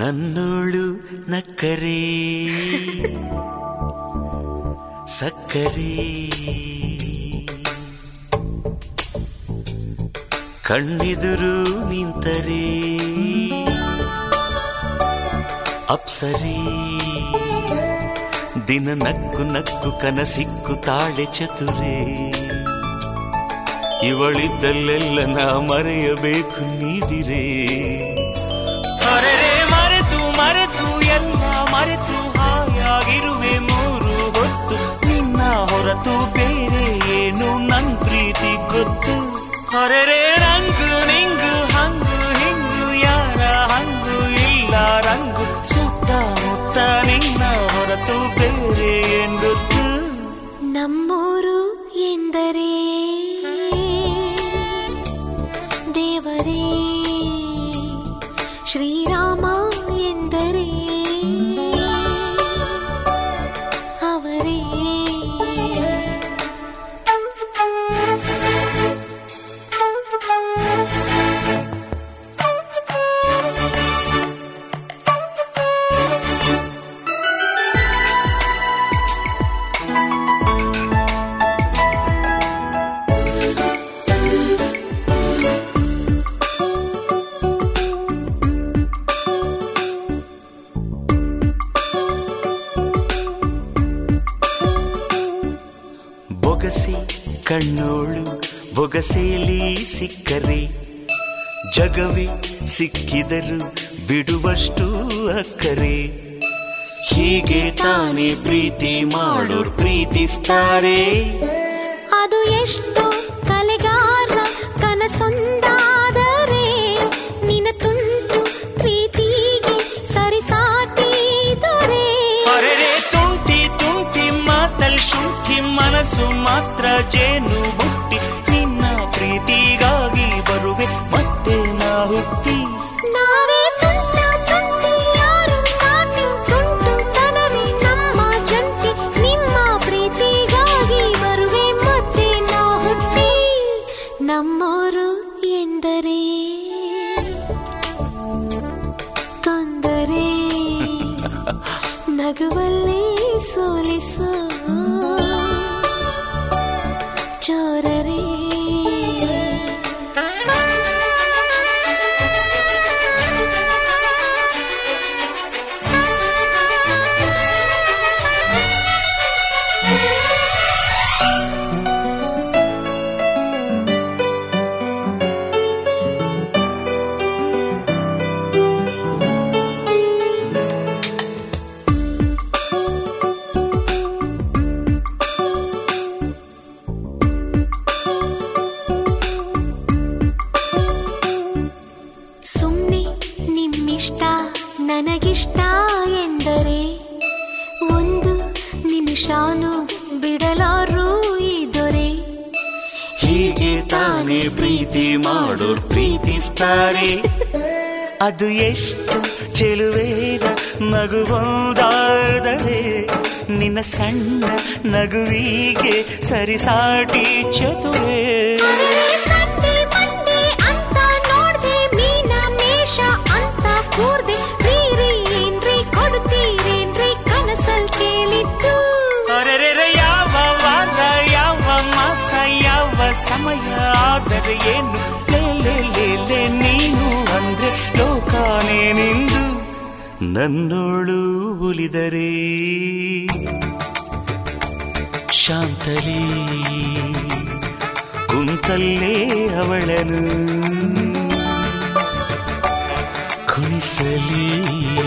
ನನ್ನೋಳು ನಕ್ಕರೆ ಸಕ್ಕರೆ ಕಣ್ಣೆದುರು ನಿಂತರೆ ಅಪ್ಸರೆ ದಿನ ನಕ್ಕು ನಕ್ಕು ಕನಸಿಕ್ಕು ತಾಳೆ ಚತುರೆ ಇವಳಿದ್ದಲ್ಲೆಲ್ಲ ನಾ ಮರೆಯಬೇಕು ನೀದಿರೆ ಅರೆರೆ ಮರೆತು ಮರೆತು ಎಲ್ಲ ಮರೆತು ಹಾಯಾಗಿರುವೆ ಮೂರು ಹೊತ್ತು ನಿನ್ನ ಹೊರತು ಬೇರೆ ಏನು ನನ್ ಪ್ರೀತಿ ಗೊತ್ತು ಅರೆರೆ ರಂಗು ನಿಂಗು ಹಂಗು ಹಿಂಗು ಯಾರ ಹಂಗು ಇಲ್ಲ ರಂಗು ಸುತ್ತಮುತ್ತ ನಿನ್ನ ಹೊರತು ಬೇರೆ ಏನ್ ಗೊತ್ತು ನಮ್ಮೂರು ಎಂದರೆ ದೇವರೇ ಶ್ರೀರಾಮ ಎಂದರೆ ಅವರೇ ಬೊಗಸೆ ಕಣ್ಣೋಳು ಬೊಗಸೆಯಲ್ಲಿ ಸಿಕ್ಕರೆ ಜಗವೇ ಸಿಕ್ಕಿದರು ಬಿಡುವಷ್ಟು ಅಕ್ಕರೆ ಹೀಗೆ ತಾನೇ ಪ್ರೀತಿ ಮಾಡೋರ್ ಪ್ರೀತಿಸ್ತಾರೆ ಅದು ಎಷ್ಟು ಕಲೆಗಾರ ಕನಸೊಂದಾದರೆ ನಿನ ತುಂಟು ಪ್ರೀತಿಗೆ ಸರಿಸಾಟಿದರೆ ಅರೆರೆ ತುಂಟಿ ತುಂಟಿ ಮಾತಲ್ ಶುಂಠಿ ಮನಸ್ಸು ಮಾತ್ರ ಜೇನು ಬುಟ್ಟಿ ನಿನ್ನ ಪ್ರೀತಿಗಾಗಿ ಬರುವೆ ಮತ್ತೆ ನಾ ಹುಟ್ಟಿ ನಾವೇ ತುಂಟ ತುಂಟಿ ಯಾರು ಸಾಟಿ ತುಂಟು ತನವೇ ನಮ್ಮ ಜಂಟಿ ನಿಮ್ಮ ಪ್ರೀತಿಗಾಗಿ ಬರುವೆ ಮತ್ತೆ ನಾ ಹುಟ್ಟಿ ನಮ್ಮೋರು ಎಂದರೆ ತೊಂದರೆ ನಗುವಲ್ಲೇ ಸೋಲಿಸೋ ಚೋರರೇ ಸುಮ್ಮನೆ ನಿಮ್ಮಿಷ್ಟ ನನಗಿಷ್ಟ ಎಂದರೆ ಒಂದು ನಿಮಿಷಾನು ಬಿಡಲಾರು ಈ ದೊರೆ ಹೀಗೆ ತಾನೇ ಪ್ರೀತಿ ಮಾಡೋರ್ ಪ್ರೀತಿಸ್ತಾರೆ ಅದು ಎಷ್ಟು ಚೆಲುವೇರ ನಗುವುದಾದರೆ ನಿನ್ನ ಸಣ್ಣ ನಗುವಿಗೆ ಸರಿಸಾಟಿ ಚತುರೇ ಸಂಡೆ ಮಂಡೆ ಅಂತ ನೋಡ್ದೆ ಮೀನ ಮೇಷ ಅಂತ ಕೂರ್ದೆ ರೀ ರೀ ಏನ್ರಿ ಕೊಡ್ತೀರೇನ್ರಿ ಕನಸಲ್ ಕೇಳಿದ್ದು ಅರೆರೆರೆ ಯಾವ ವಾರ ಯಾವ ಮಾಸ ಯಾವ ಸಮಯ ಆದರೆ ಏನು ಲೇ ಲೇ ಲೇ ಲೇ ನೀನು ಅಂದ್ರೆ ಲೋಕಾನೇ ನಿಂದು ನನ್ನೋಳು ಉಲಿದರೆ ಶಾಂತಲಿ ಕುಂತಲ್ಲೇ ಅವಳನು ಕುಣಿಸಲಿ